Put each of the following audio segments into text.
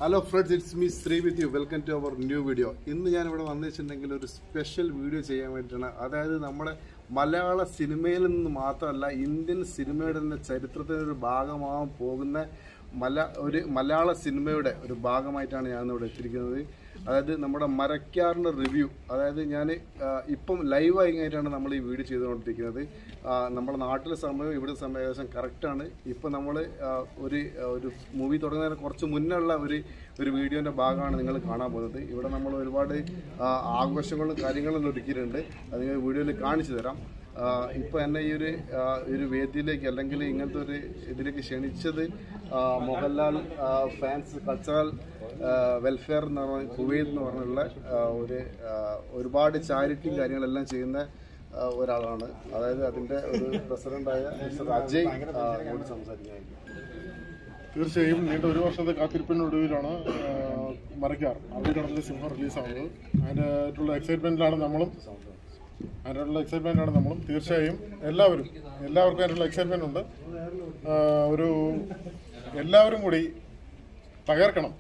Hello friends it's me Shri with you welcome to our new video ഇന്ന് ഞാൻ ഇവിടെ വന്നിട്ടുണ്ടെങ്കിൽ ഒരു സ്പെഷ്യൽ വീഡിയോ ചെയ്യാൻ വേണ്ടിയിട്ടാണ് അതായത് നമ്മുടെ മലയാള സിനിമയിൽ നിന്ന് മാത്രമല്ല ഇന്ത്യൻ സിനിമയുടെ തന്നെ ചരിത്രത്തിൻ്റെ ഒരു ഭാഗമാകാൻ പോകുന്ന മല ഒരു മലയാള സിനിമയുടെ ഒരു ഭാഗമായിട്ടാണ് ഞാൻ ഇവിടെ എത്തിയിരിക്കുന്നത് അതായത് നമ്മുടെ മരക്കാറിൻ്റെ റിവ്യൂ അതായത് ഞാൻ ഇപ്പം ലൈവ് ആയിട്ടാണ് നമ്മൾ ഈ വീഡിയോ ചെയ്തുകൊണ്ടിരിക്കുന്നത് ആ, നമ്മുടെ നാട്ടിലെ സമയം ഇവിടെ സമയം ഏകദേശം കറക്റ്റാണ് ഇപ്പം നമ്മൾ ഒരു ആ, ഒരു മൂവി തുടങ്ങുന്നതിന് കുറച്ച് മുന്നേ ഉള്ള ഒരു ഒരു വീഡിയോൻ്റെ ഭാഗമാണ് നിങ്ങൾ കാണാൻ പോകുന്നത് ഇവിടെ നമ്മൾ ഒരുപാട് ആ, ആഘോഷങ്ങളും കാര്യങ്ങളും ഒരുക്കിയിട്ടുണ്ട് അത് നിങ്ങൾ വീഡിയോയിൽ കാണിച്ചു തരാം ഇപ്പോൾ എന്നെ ഈ ഒരു ആ, ഒരു വേദിയിലേക്ക് അല്ലെങ്കിൽ ഇങ്ങനത്തെ ഒരു ഇതിലേക്ക് ക്ഷണിച്ചത് ആ, മോഹൻലാൽ ആ, ഫാൻസ് കൾച്ചറൽ ആ, വെൽഫെയർ എന്ന് പറഞ്ഞ കുവൈത്ത് എന്ന് പറഞ്ഞുള്ള ആ, ഒരു ആ, ഒരുപാട് ചാരിറ്റിയും കാര്യങ്ങളെല്ലാം ചെയ്യുന്ന ആ, ഒരാളാണ് അതായത് അതിൻ്റെ ഒരു പ്രസിഡൻ്റായ മിസ്റ്റർ അജയ് ആ, കൂടി സംസാരിക്കാനായിരിക്കും തീർച്ചയായും നീണ്ട ഒരു വർഷത്തെ കാത്തിരിപ്പിനൊടുവിലാണ് മറയ്ക്കാർ അറബിക്കടലിലെ സിംഹം റിലീസാവുന്നത് അതിൻ്റെതായിട്ടുള്ള എക്സൈറ്റ്മെൻറ്റിലാണ് നമ്മളും അതിനുള്ള എക്സൈറ്റ്മെൻറ്റാണ് നമ്മളും തീർച്ചയായും എല്ലാവരും എല്ലാവർക്കും അതിനുള്ള എക്സൈറ്റ്മെൻ്റ് ഉണ്ട് ആ, ഒരു എല്ലാവരും കൂടി തകർക്കണം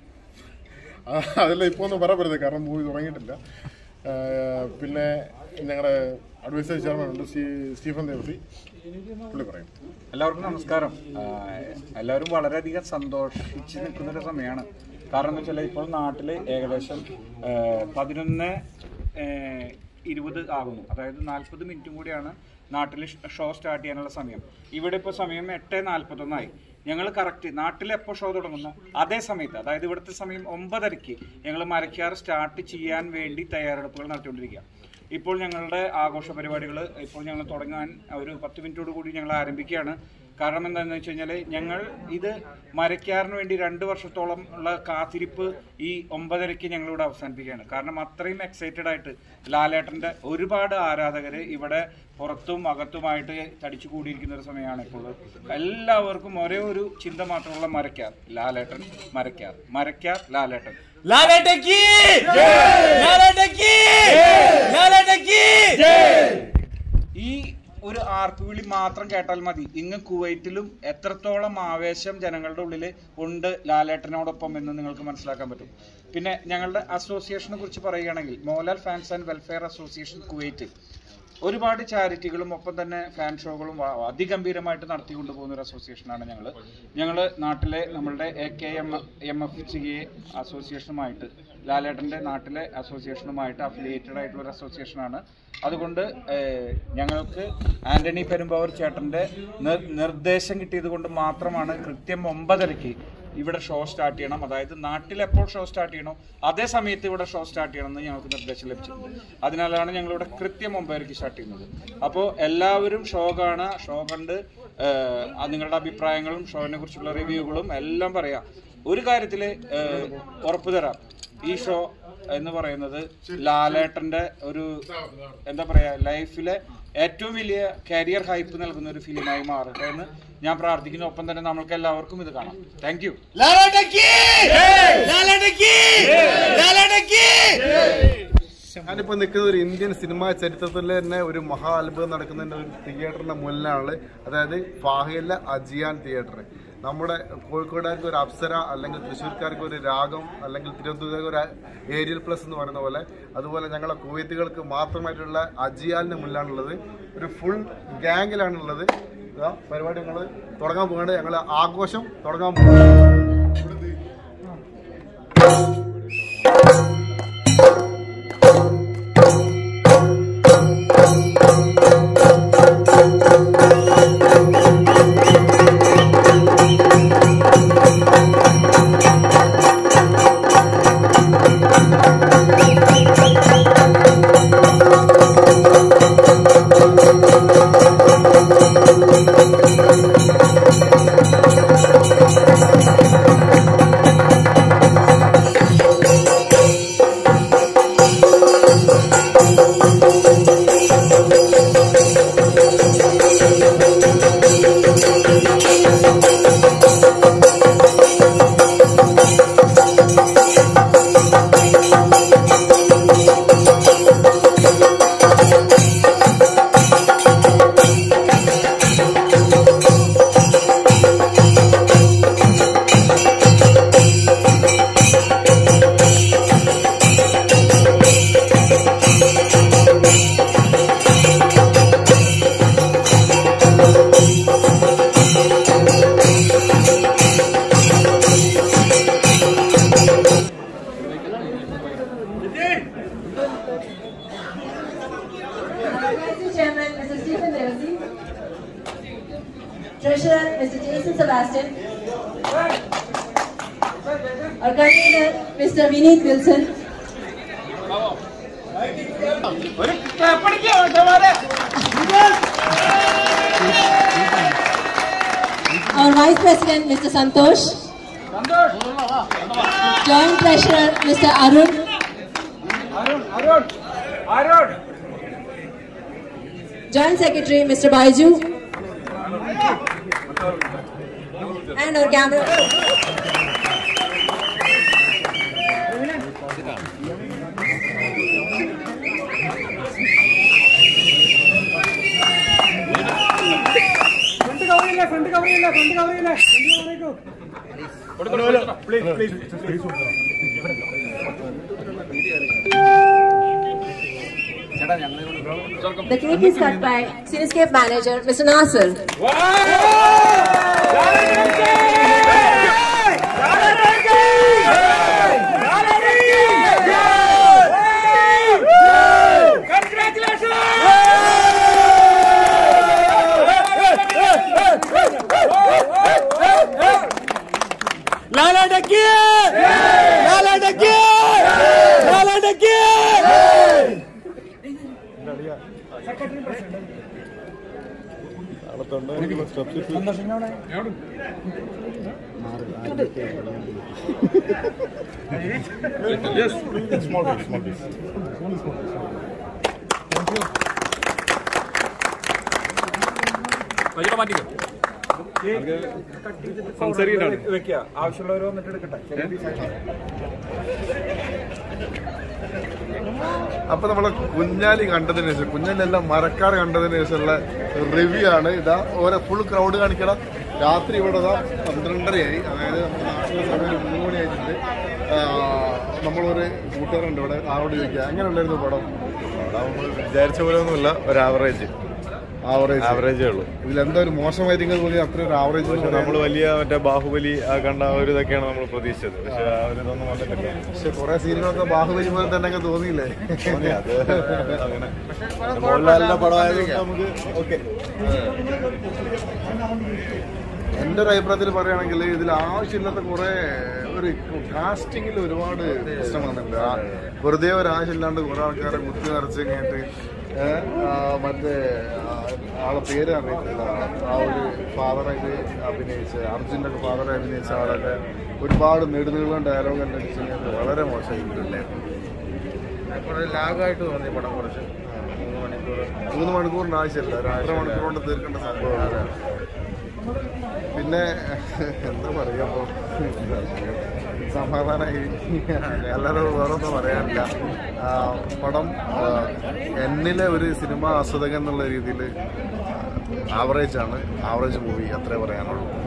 ആ, അതിൽ ഇപ്പോൾ ഒന്നും പറയരുത് കാരണം മൂവി തുടങ്ങിയിട്ടില്ല ആ, പിന്നെ ഞങ്ങളുടെ അഡ്വൈസറി ചെയർമാൻ ഉണ്ട് സ്റ്റീ- സ്റ്റീഫൻ ദേവസി പുള്ളി പറയും എല്ലാവർക്കും നമസ്കാരം ആഹ് എല്ലാവരും വളരെയധികം സന്തോഷിച്ച് നിൽക്കുന്ന ഒരു സമയമാണ് കാരണം എന്ന് വെച്ചാൽ ഇപ്പോൾ നാട്ടിൽ ഏകദേശം ആഹ് പതിനൊന്ന് ആഹ് ഇരുപത് ആകുന്നു അതായത് നാൽപ്പത് മിനിറ്റും കൂടിയാണ് നാട്ടിൽ ഷോ സ്റ്റാർട്ട് ചെയ്യാനുള്ള സമയം ഇവിടെ ഇപ്പോൾ സമയം എട്ട് നാൽപ്പത്തൊന്നായി ഞങ്ങൾ കറക്റ്റ് നാട്ടിൽ എപ്പോൾ ഷോ തുടങ്ങുന്നു അതേ സമയത്ത് അതായത് ഇവിടുത്തെ സമയം ഒമ്പതരയ്ക്ക് ഞങ്ങൾ മരക്കാർ സ്റ്റാർട്ട് ചെയ്യാൻ വേണ്ടി തയ്യാറെടുപ്പുകൾ നടത്തിക്കൊണ്ടിരിക്കുക ഇപ്പോൾ ഞങ്ങളുടെ ആഘോഷ പരിപാടികൾ ഇപ്പോൾ ഞങ്ങൾ തുടങ്ങാൻ ഒരു പത്ത് മിനിറ്റോട് കൂടി ഞങ്ങൾ ആരംഭിക്കുകയാണ് കാരണം എന്താണെന്ന് വെച്ച് കഴിഞ്ഞാൽ ഞങ്ങൾ ഇത് മരയ്ക്കാറിന് വേണ്ടി രണ്ട് വർഷത്തോളം ഉള്ള കാത്തിരിപ്പ് ഈ ഒമ്പതരയ്ക്ക് ഞങ്ങളിവിടെ അവസാനിപ്പിക്കുകയാണ് കാരണം അത്രയും എക്സൈറ്റഡ് ആയിട്ട് ലാലേട്ടൻ്റെ ഒരുപാട് ആരാധകർ ഇവിടെ പുറത്തും അകത്തുമായിട്ട് തടിച്ചു കൂടിയിരിക്കുന്ന ഒരു സമയമാണ് ഇപ്പോൾ എല്ലാവർക്കും ഒരേ ഒരു ചിന്ത മാത്രമുള്ള മരയ്ക്കാർ ലാലേട്ടൻ മരയ്ക്കാർ മരയ്ക്കാർ ലാലേട്ടൻ ലാലേട്ടക്ക് ലാലേട്ടക്ക് ലാലേട്ടക്ക് ഈ ഒരു ആർപ്പുവിളി മാത്രം കേട്ടാൽ മതി ഇങ്ങ് കുവൈറ്റിലും എത്രത്തോളം ആവേശം ജനങ്ങളുടെ ഉള്ളിൽ ഉണ്ട് ലാലേട്ടനോടൊപ്പം എന്ന് നിങ്ങൾക്ക് മനസ്സിലാക്കാൻ പറ്റും പിന്നെ ഞങ്ങളുടെ അസോസിയേഷനെ കുറിച്ച് പറയുകയാണെങ്കിൽ Mohanlal fans and welfare association Kuwait ഒരുപാട് ചാരിറ്റികളും ഒപ്പം തന്നെ ഫാൻ ഷോകളും വ- അതിഗംഭീരമായിട്ട് നടത്തിക്കൊണ്ടു പോകുന്ന ഒരു അസോസിയേഷനാണ് ഞങ്ങൾ ഞങ്ങൾ നാട്ടിലെ നമ്മളുടെ A K M M F C A അസോസിയേഷനുമായിട്ട് ലാലേട്ടൻ്റെ നാട്ടിലെ അസോസിയേഷനുമായിട്ട് അഫിലിയേറ്റഡ് ആയിട്ടുള്ള ഒരു അസോസിയേഷനാണ് അതുകൊണ്ട് ഏഹ്, ഞങ്ങൾക്ക് ആന്റണി പെരുമ്പാവൂർ ചേട്ടൻ്റെ നിർ- നിർദ്ദേശം കിട്ടിയത് കൊണ്ട് മാത്രമാണ് കൃത്യം ഒമ്പതരയ്ക്ക് ഇവിടെ ഷോ സ്റ്റാർട്ട് ചെയ്യണം അതായത് നാട്ടിൽ എപ്പോൾ ഷോ സ്റ്റാർട്ട് ചെയ്യണോ അതേ സമയത്ത് ഇവിടെ ഷോ സ്റ്റാർട്ട് ചെയ്യണം എന്ന് ഞങ്ങൾക്ക് നിർദ്ദേശം ലഭിച്ചിട്ടുണ്ട് അതിനാലാണ് ഞങ്ങൾ ഇവിടെ കൃത്യം ഒമ്പതരയ്ക്ക് സ്റ്റാർട്ട് ചെയ്യുന്നത് അപ്പോൾ എല്ലാവരും ഷോ കാണുക ഷോ കണ്ട് ഏഹ്, ആ നിങ്ങളുടെ അഭിപ്രായങ്ങളും ഷോനെ കുറിച്ചുള്ള റിവ്യൂകളും എല്ലാം പറയാം ഒരു കാര്യത്തിൽ ഉറപ്പു തരാം ഈ ഷോ എന്ന് പറയുന്നത് ലാലേട്ടന്റെ ഒരു എന്താ പറയാ ലൈഫിലെ ഏറ്റവും വലിയ കരിയർ ഹൈപ്പ് നൽകുന്ന ഒരു ഫിലിമായി മാറട്ടെ എന്ന് ഞാൻ പ്രാർത്ഥിക്കുന്നു ഒപ്പം തന്നെ നമ്മൾക്ക് എല്ലാവർക്കും ഇത് കാണാം താങ്ക് യു ലാലേട്ടക്ക് ലാലേട്ടക്ക് ലാലേട്ടക്ക് ഞാനിപ്പോൾ നിൽക്കുന്നത് ഒരു ഇന്ത്യൻ സിനിമാ ചരിത്രത്തിൽ തന്നെ ഒരു മഹാ അത്ഭുതം നടക്കുന്നതിൻ്റെ ഒരു തിയേറ്ററിൻ്റെ മുന്നിലാണ് അതായത് ഫാഹിലെ അജിയാൻ തിയേറ്റർ നമ്മുടെ കോഴിക്കോടുകാർക്ക് ഒരു അപ്സര അല്ലെങ്കിൽ തൃശ്ശൂർക്കാർക്ക് ഒരു രാഗം അല്ലെങ്കിൽ തിരുവനന്തപുരക്കാർക്ക് ഒരു ഏരിയൽ പ്ലസ് എന്ന് പറയുന്ന പോലെ അതുപോലെ ഞങ്ങളെ കുവൈത്തുകൾക്ക് മാത്രമായിട്ടുള്ള അജിയാലിൻ്റെ മുന്നിലാണുള്ളത് ഒരു ഫുൾ ഗ്യാങ്ങിലാണുള്ളത് ഇതാ പരിപാടി ഞങ്ങൾ തുടങ്ങാൻ പോകുന്നത് ഞങ്ങൾ ആഘോഷം തുടങ്ങാൻ പോകുന്നത് ലാലേട്ടക്ക് treasurer, Mr. Jason Sebastian. Our convener, Mr. Vineet Wilson. ഒരു clap അടിക്കാം, ഓട്ടോമാരെ. Our vice president, Mr. Santosh. Santosh Joint treasurer, Mr. Arun. Arun Arun Arun Joint secretary, Mr. Baiju. And our camera. Front cover ചെയ്യില്ല ഫ്രണ്ട് കവർ ചെയ്യില്ല ഫ്രണ്ട് കവർ ചെയ്യില്ല The cake is cut by Cinescape manager, Mr. Nasser. ലാലാ ഡക്കി ലാലാ ഡക്കി ലാലാ ഡക്കി small piece small piece വെക്കുക ആവശ്യമുള്ളവർ വന്നിട്ട് എടുക്കട്ടെ അപ്പൊ നമ്മളെ കുഞ്ഞാലി കണ്ടതിന് ശേഷം കുഞ്ഞാലിയെല്ലാം മരക്കാർ കണ്ടതിന് ശേഷമുള്ള റിവ്യൂ ആണ് ഇതാ ഓരോ ഫുൾ ക്രൗഡ് കാണിക്കണം രാത്രി ഇവിടെ ഇതാ പന്ത്രണ്ടരയായി അതായത് നമ്മുടെ നാട്ടിലെ സമയം മൂന്ന് മണി ആയിട്ടുണ്ട് ആ, നമ്മളൊരു കൂട്ടുകാരുണ്ട് ഇവിടെ ആരോട് ചോദിക്കുക എങ്ങനെ ഉണ്ടായിരുന്നു പടം നമ്മൾ വിചാരിച്ച പോലെ ഒന്നുമില്ല ഒരു ആവറേജ് ആവറേജ് ആവറേജേ ഉള്ളൂ ഇതിലെന്താ ഒരു മോശമായിരിക്കും തോന്നി അത്ര ഒരു ആവറേജ് പക്ഷെ നമ്മൾ വലിയ മറ്റേ ബാഹുബലി ആ കണ്ട ആ ഒരു ഇതൊക്കെയാണ് നമ്മൾ പ്രതീക്ഷിച്ചത് പക്ഷെ ആ ഒരു ഇതൊന്നും വന്നിട്ടില്ല പക്ഷെ കുറെ സീനുകളൊക്കെ ബാഹുബലി പോലെ തന്നെ അങ്ങ് തോന്നിയില്ലേ തോന്നി അത് അങ്ങനെ മോഹൻലാലിന്റെ പടമായതുകൊണ്ട് നമുക്ക് ഓക്കെ എൻ്റെ ഒരു അഭിപ്രായത്തിൽ പറയുകയാണെങ്കിൽ ഇതിൽ ആവശ്യമില്ലാത്ത കുറെ ഒരു കാസ്റ്റിങ്ങിൽ ഒരുപാട് പ്രശ്നം വന്നിട്ടുണ്ട് ആ, വെറുതെ ഒരു ആവശ്യമില്ലാണ്ട് കുറെ ആൾക്കാരെ കുത്തി നിറച്ച് കഴിഞ്ഞിട്ട് ഏ, ആ, മറ്റേ ആ, ആളെ പേര് അറിയത്തില്ല ആ ഒരു ഫാദറായിട്ട് അഭിനയിച്ച അർജുൻ്റെ ഒക്കെ ഫാദറായി അഭിനയിച്ച ആളൊക്കെ ഒരുപാട് നെടുനീളം ഡയലോഗ് എല്ലാം അടിച്ച് കഴിഞ്ഞാൽ വളരെ മോശമായിട്ടുണ്ടായിരുന്നു ലാഗായിട്ട് തോന്നി പടം കുറച്ച് മൂന്ന് മണിക്കൂർ മൂന്ന് മണിക്കൂറിന്റെ ആവശ്യമില്ല ഒരു അര മണിക്കൂർ കൊണ്ട് തീർക്കേണ്ട സംഭവമാണ് പിന്നെ എന്താ പറയാ ഇപ്പൊ? സമാധാനമായി അല്ലാതെ വേറെ ഒന്നും പറയാനില്ല ആ, പടം ആ, എന്നിലെ ഒരു സിനിമ ആസ്വദകൻ എന്നുള്ള രീതിയിൽ ആവറേജ് ആണ് ആവറേജ് മൂവി അത്രേ പറയാനുള്ളൂ